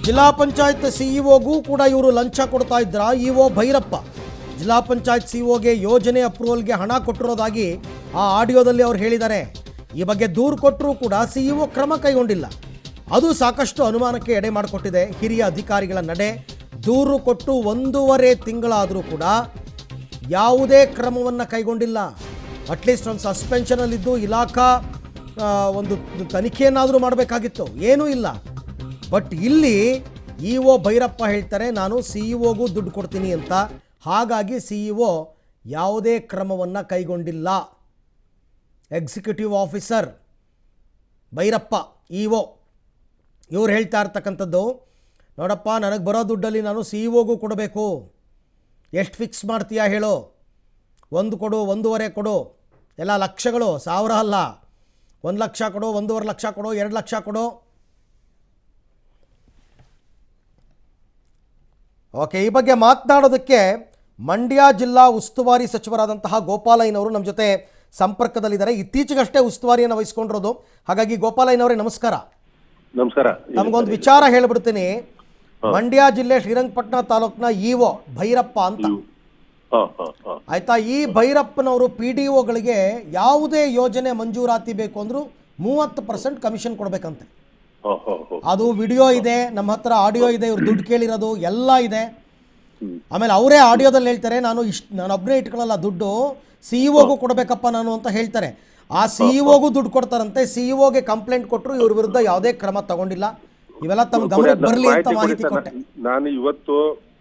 ಜಿಲ್ಲಾ ಪಂಚಾಯತ್ ಸಿಇಒಗೂ ಕೂಡ ಇವರು ಲಂಚ ಕೊಡ್ತಾ ಇದ್ರ ಇಒ ಭೈರಪ್ಪ ಜಿಲ್ಲಾ ಪಂಚಾಯತ್ ಸಿಇಒಗೆ ಯೋಜನೆ ಅಪ್ರೂವಲ್ಗೆ ಹಣ ಕೊಟ್ಟಿರೋದಾಗಿ ಆ ಆಡಿಯೋದಲ್ಲಿ ಅವ್ರು ಹೇಳಿದ್ದಾರೆ ಈ ಬಗ್ಗೆ ದೂರು ಕೊಟ್ಟರೂ ಕೂಡ ಸಿಇಒ ಕ್ರಮ ಕೈಗೊಂಡಿಲ್ಲ ಅದು ಸಾಕಷ್ಟು ಅನುಮಾನಕ್ಕೆ ಎಡೆ ಮಾಡಿಕೊಟ್ಟಿದೆ ಹಿರಿಯ ಅಧಿಕಾರಿಗಳ ನಡೆ ದೂರು ಕೊಟ್ಟು ಒಂದೂವರೆ ತಿಂಗಳಾದರೂ ಕೂಡ ಯಾವುದೇ ಕ್ರಮವನ್ನು ಕೈಗೊಂಡಿಲ್ಲ ಅಟ್ಲೀಸ್ಟ್ ಒಂದು ಸಸ್ಪೆನ್ಷನಲ್ಲಿದ್ದು ಇಲಾಖಾ ಆ, ಒಂದು ತನಿಖೆಯನ್ನಾದರೂ ಮಾಡಬೇಕಾಗಿತ್ತು ಏನೂ ಇಲ್ಲ ಬಟ್ ಇಲ್ಲಿ ಇ ಒ ಭೈರಪ್ಪ ಹೇಳ್ತಾರೆ ನಾನು ಸಿ ಇ ಒಗೂ ದುಡ್ಡು ಕೊಡ್ತೀನಿ ಅಂತ ಹಾಗಾಗಿ ಸಿ ಇ ಒ ಯಾವುದೇ ಕ್ರಮವನ್ನು ಕೈಗೊಂಡಿಲ್ಲ executive officer Bhyrappa E O ಇವ್ರು ಹೇಳ್ತಾ ಇರ್ತಕ್ಕಂಥದ್ದು ನೋಡಪ್ಪ ನನಗೆ ಬರೋ ದುಡ್ಡಲ್ಲಿ ನಾನು ಸಿ ಇ ಒಗೂ ಕೊಡಬೇಕು ಎಷ್ಟು ಫಿಕ್ಸ್ ಮಾಡ್ತೀಯಾ ಹೇಳು ಒಂದು ಕೊಡು ಒಂದೂವರೆ ಕೊಡು ಎಲ್ಲ ಲಕ್ಷಗಳು ಸಾವಿರ ಅಲ್ಲ ಒಂದು ಲಕ್ಷ ಕೊಡು ಒಂದೂವರೆ ಲಕ್ಷ ಕೊಡು ಎರಡು ಲಕ್ಷ ಕೊಡು ಓಕೆ ಈ ಬಗ್ಗೆ ಮಾತನಾಡೋದಕ್ಕೆ ಮಂಡ್ಯ ಜಿಲ್ಲಾ ಉಸ್ತುವಾರಿ ಸಚಿವರಾದಂತಹ ಗೋಪಾಲಯ್ಯನವರು ನಮ್ಮ ಜೊತೆ ಸಂಪರ್ಕದಲ್ಲಿದ್ದಾರೆ ಇತ್ತೀಚೆಗಷ್ಟೇ ಉಸ್ತುವಾರಿಯನ್ನು ವಹಿಸ್ಕೊಂಡಿರೋದು ಹಾಗಾಗಿ ಗೋಪಾಲಯ್ಯನವರೇ ನಮಸ್ಕಾರ ನಮಸ್ಕಾರ ನಮಗೊಂದು ವಿಚಾರ ಹೇಳ್ಬಿಡ್ತೀನಿ ಮಂಡ್ಯ ಜಿಲ್ಲೆ ಶ್ರೀರಂಗಪಟ್ಟಣ ತಾಲೂಕಿನ ಇಒ ಭೈರಪ್ಪ ಅಂತ ಹಾ ಹಾ ಹಾ ಆಯ್ತಾ ಈ ಭೈರಪ್ಪನವರು ಪಿ ಡಿ ಒಗಳಿಗೆ ಯಾವುದೇ ಯೋಜನೆ ಮಂಜೂರಾತಿ ಬೇಕು ಅಂದರೂ ಮೂವತ್ತು ಪರ್ಸೆಂಟ್ ಕಮಿಷನ್ ಕೊಡಬೇಕಂತೆ ಹಾ ಹಾ ಹಾ ಅದು ವಿಡಿಯೋ ಇದೆ ನಮ್ಮ ಹತ್ರ ಆಡಿಯೋ ಇದೆ ಇವ್ರು ದುಡ್ಡು ಕೇಳಿರೋದು ಎಲ್ಲ ಇದೆ ಹ್ಮ್. ಆಮೇಲೆ ಅವರೇ ಆಡಿಯೋದಲ್ಲಿ ಹೇಳ್ತಾರೆ ನಾನು ಇಷ್ಟು ನಾನು ಒಬ್ಬನೇ ಇಟ್ಕೊಳ್ಳಲ್ಲ ದುಡ್ಡು ಸಿ ಇ ಒಗೂ ಕೊಡಬೇಕಪ್ಪ ನಾನು ಅಂತ ಹೇಳ್ತಾರೆ ಆ ಸಿ ಇ ಒಗೂ ದುಡ್ಡು ಕೊಡ್ತಾರಂತೆ ಸಿ ಇ ಒಗೆ ಕಂಪ್ಲೇಂಟ್ ಕೊಟ್ಟರು ಇವ್ರ ವಿರುದ್ಧ ಯಾವುದೇ ಕ್ರಮ ತಗೊಂಡಿಲ್ಲ ಇವೆಲ್ಲ ತಮ್ಮ ಗಮನಕ್ಕೆ ಬರಲಿ ಅಂತ ಮಾಹಿತಿ ಮಾಹಿತಿ ಕೊಡಿ ಕೊಟ್ಟೆ ಸರ್. ನಾನು ಇವತ್ತು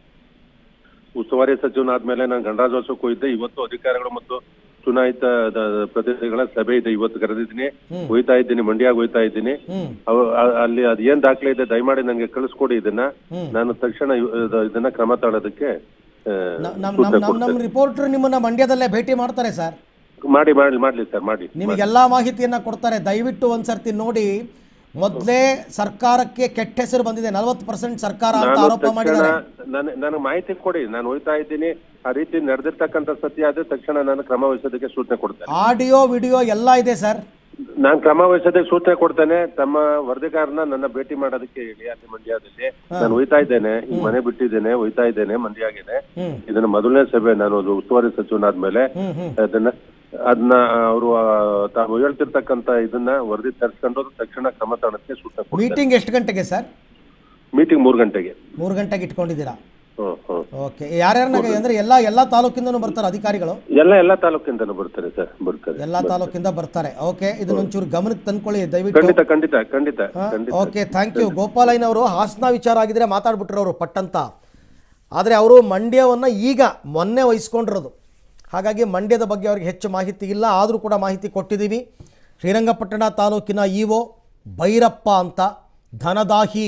ಉಸ್ತುವಾರಿ ಸಚಿವನಾದ್ಮೇಲೆ ನಾನು ಗಣರಾಜ್ಯೋತ್ಸವಕ್ಕೂ ಇದ್ದೆ ಇವತ್ತು ಅಧಿಕಾರಿಗಳು ಮತ್ತು ಚುನಾಯಿತ ದ- ಪ್ರತಿನಿಧಿಗಳ ಸಭೆ ಇದೆ ಇವತ್ತು ಕರೆದಿದ್ದೀನಿ ಹೋಯ್ತಾ ಇದ್ದೀನಿ ಮಂಡ್ಯಾಗ ಹೋಯ್ತಾ ಇದ್ದೀನಿ ಹ್ಮ್ ಅವ- ಅ- ಅಲ್ಲಿ ಅದ್ ಏನ್ ದಾಖಲೆ ಇದೆ ದಯಮಾಡಿ ನನಗೆ ಕಳಿಸ್ಕೊಡಿ ಇದನ್ನ ಹ್ಮ್. ನಾನು ತಕ್ಷಣ ಇವ್- ಇದ- ಇದನ್ನ ಕ್ರಮ ತಗೊಳ್ಳೋದಕ್ಕೆ ಆ, ನ- ನಮ್ ಸೂಚನೆ ನಮ್ ನಮ್ ನಮ್ಮ ರಿಪೋರ್ಟರ್ ನಿಮ್ಮನ್ನ ಮಂಡ್ಯದಲ್ಲೇ ಭೇಟಿ ಮಾಡ್ತಾರೆ ಸರ್ ಮಾಡಿ ಮಾಡಿ ಮಾಡ್ಲಿ ಸರ್ ಮಾಡಿ ನಿಮಗೆಲ್ಲ ಮಾಹಿತಿಯನ್ನ ಕೊಡ್ತಾರೆ ದಯವಿಟ್ಟು ಒಂದ್ಸರ್ತಿ ನೋಡಿ ಮೊದಲೇ ಸರ್ಕಾರಕ್ಕೆ ಕೆಟ್ಟ ಹೆಸರು ಬಂದಿದೆ ನಲವತ್ತು ಪರ್ಸೆಂಟ್ ಸರ್ಕಾರ ಅಂತ ನಾನು ಆರೋಪ ತಕ್ಷಣ ಮಾಡಿದ್ದಾರೆ ನನ್- ನನಗೆ ಮಾಹಿತಿ ಕೊಡಿ ನಾನು ಹೋಯ್ತಾ ಇದ್ದೀನಿ ಆ ರೀತಿ ನಡೆದಿರ್ತಕ್ಕಂಥ ಸತ್ಯ ಆದ್ರೆ ತಕ್ಷಣ ನಾನು ಕ್ರಮ ವಹಿಸೋದಕ್ಕೆ ಸೂಚನೆ ಕೊಡ್ತೇನೆ ಆಡಿಯೋ ವಿಡಿಯೋ ಎಲ್ಲ ಇದೆ ಸರ್ ನಾನು ಕ್ರಮ ವಹಿಸೋದಕ್ಕೆ ಸೂಚನೆ ಕೊಡ್ತೇನೆ ತಮ್ಮ ವರದಿಗಾರನ ನನ್ನ ಭೇಟಿ ಮಾಡೋದಕ್ಕೆ ಹೇಳಿ ಅಲ್ಲಿ ಮಂಡ್ಯದಲ್ಲಿ ನಾನು ಹೋಯ್ತಾ ಇದ್ದೇನೆ ಈ ಮನೆ ಬಿಟ್ಟಿದ್ದೇನೆ ಹೋಯ್ತಾ ಇದ್ದೇನೆ ಮಂಡ್ಯಾಗಿದೆ ಹ್ಮ್ ಇದನ್ನ ಮೊದಲನೇ ಸಭೆ ನಾನು ಒಂದು ಉಸ್ತುವಾರಿ ಸಚಿವನಾದ್ಮೇಲೆ ಹ್ಮ್ ಹ್ಮ್ ಅದನ್ನ ಅದನ್ನ ಅವರು ತಾವು ಹೇಳ್ತಿರ್ತಕ್ಕಂಥ ಇದನ್ನ ವರದಿ ತರಿಸ್ಕೊಂಡು ತಕ್ಷಣ ಕ್ರಮ ತಗೊಳಕ್ಕೆ ಸೂಚನೆ ಕೊಡ್ತೇನೆ ಮೀಟಿಂಗ್ ಎಷ್ಟು ಗಂಟೆಗೆ ಸರ್ ಮೀಟಿಂಗ್ ಮೂರು ಗಂಟೆಗೆ ಮೂರು ಗಂಟೆಗೆ ಇಟ್ಕೊಂಡಿದ್ದೀರಾ ಹ್ಮ್ ಹ್ಮ್ ಓಕೆ ಯಾರ್ಯಾರನ್ನ ಅಂದ್ರೆ ಎಲ್ಲ ಎಲ್ಲ ತಾಲೂಕಿಂದನೂ ಬರ್ತಾರೆ ಅಧಿಕಾರಿಗಳು ಎಲ್ಲ ಎಲ್ಲ ತಾಲೂಕಿಂದನೂ ಬರ್ತಾರೆ ಸರ್ ಬರ್ತಾರೆ ಎಲ್ಲ ತಾಲೂಕಿಂದ ಬರ್ತಾರೆ ಓಕೆ ಇದನ್ನೊಂಚೂರು ಗಮನಕ್ಕೆ ತಂದ್ಕೊಳ್ಳಿ ದಯವಿಟ್ಟು ಖಂಡಿತ ಖಂಡಿತ ಖಂಡಿತ ಖಂಡಿತ ಓಕೆ ಥ್ಯಾಂಕ್ ಯು ಗೋಪಾಲಯ್ಯನವರು ಹಾಸನ ವಿಚಾರ ಆಗಿದ್ರೆ ಮಾತಾಡ್ಬಿಟ್ರು ಅವರು ಪಟ್ಟಂತ ಆದರೆ ಅವರು ಮಂಡ್ಯವನ್ನು ಈಗ ಮೊನ್ನೆ ವಹಿಸ್ಕೊಂಡಿರೋದು ಹಾಗಾಗಿ ಮಂಡ್ಯದ ಬಗ್ಗೆ ಅವ್ರಿಗೆ ಹೆಚ್ಚು ಮಾಹಿತಿ ಇಲ್ಲ ಆದರೂ ಕೂಡ ಮಾಹಿತಿ ಕೊಟ್ಟಿದ್ದೀವಿ ಶ್ರೀರಂಗಪಟ್ಟಣ ತಾಲೂಕಿನ ಇ ಒ ಭೈರಪ್ಪ ಅಂತ ಧನದಾಹಿ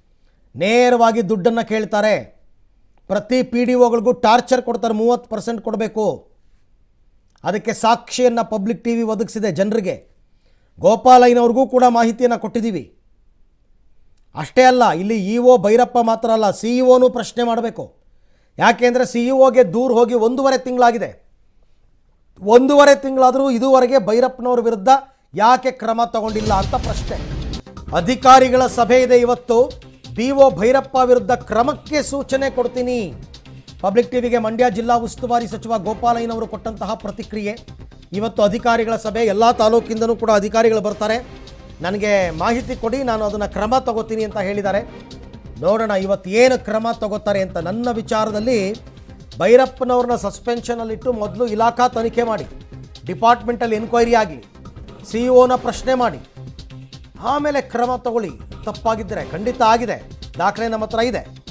ನೇರವಾಗಿ ದುಡ್ಡನ್ನು ಕೇಳ್ತಾರೆ ಪ್ರತಿ ಪಿ ಡಿ ಒಗಳಿಗೂ ಟಾರ್ಚರ್ ಕೊಡ್ತಾರೆ ಮೂವತ್ತು ಪರ್ಸೆಂಟ್ ಕೊಡಬೇಕು ಅದಕ್ಕೆ ಸಾಕ್ಷಿಯನ್ನು ಪಬ್ಲಿಕ್ ಟಿ ವಿ ಒದಗಿಸಿದೆ ಜನರಿಗೆ ಗೋಪಾಲಯ್ಯನವ್ರಿಗೂ ಕೂಡ ಮಾಹಿತಿಯನ್ನು ಕೊಟ್ಟಿದ್ದೀವಿ ಅಷ್ಟೇ ಅಲ್ಲ ಇಲ್ಲಿ ಇ ಒ ಭೈರಪ್ಪ ಮಾತ್ರ ಅಲ್ಲ ಸಿ ಇ ಒನೂ ಪ್ರಶ್ನೆ ಮಾಡಬೇಕು ಯಾಕೆಂದರೆ ಸಿ ಇ ಒಗೆ ದೂರ ಹೋಗಿ ಒಂದೂವರೆ ತಿಂಗಳಾಗಿದೆ ಒಂದೂವರೆ ತಿಂಗಳಾದರೂ ಇದುವರೆಗೆ ಭೈರಪ್ಪನವ್ರ ವಿರುದ್ಧ ಯಾಕೆ ಕ್ರಮ ತಗೊಂಡಿಲ್ಲ ಅಂತ ಪ್ರಶ್ನೆ ಅಧಿಕಾರಿಗಳ ಸಭೆ ಇದೆ ಇವತ್ತು ಬಿ ಒ ಭೈರಪ್ಪ ವಿರುದ್ಧ ಕ್ರಮಕ್ಕೆ ಸೂಚನೆ ಕೊಡ್ತೀನಿ ಪಬ್ಲಿಕ್ ಟಿವಿಗೆ ಮಂಡ್ಯ ಜಿಲ್ಲಾ ಉಸ್ತುವಾರಿ ಸಚಿವ ಗೋಪಾಲಯ್ಯನವರು ಕೊಟ್ಟಂತಹ ಪ್ರತಿಕ್ರಿಯೆ ಇವತ್ತು ಅಧಿಕಾರಿಗಳ ಸಭೆ ಎಲ್ಲ ತಾಲೂಕಿಂದನೂ ಕೂಡ ಅಧಿಕಾರಿಗಳು ಬರ್ತಾರೆ ನನಗೆ ಮಾಹಿತಿ ಕೊಡಿ ನಾನು ಅದನ್ನು ಕ್ರಮ ತಗೋತೀನಿ ಅಂತ ಹೇಳಿದ್ದಾರೆ ನೋಡೋಣ ಇವತ್ತು ಏನು ಕ್ರಮ ತಗೋತಾರೆ ಅಂತ ನನ್ನ ವಿಚಾರದಲ್ಲಿ ಭೈರಪ್ಪನವ್ರನ್ನ ಸಸ್ಪೆನ್ಷನಲ್ಲಿಟ್ಟು ಮೊದಲು ಇಲಾಖಾ ತನಿಖೆ ಮಾಡಿ ಡಿಪಾರ್ಟ್ಮೆಂಟಲ್ಲಿ ಎನ್ಕ್ವೈರಿ ಆಗಲಿ ಸಿ ಇ ಒನ ಪ್ರಶ್ನೆ ಮಾಡಿ ಆಮೇಲೆ ಕ್ರಮ ತಗೊಳ್ಳಿ ತಪ್ಪಾಗಿದ್ದರೆ ಖಂಡಿತ ಆಗಿದೆ ದಾಖಲೆ ನಮ್ಮ ಹತ್ರ ಇದೆ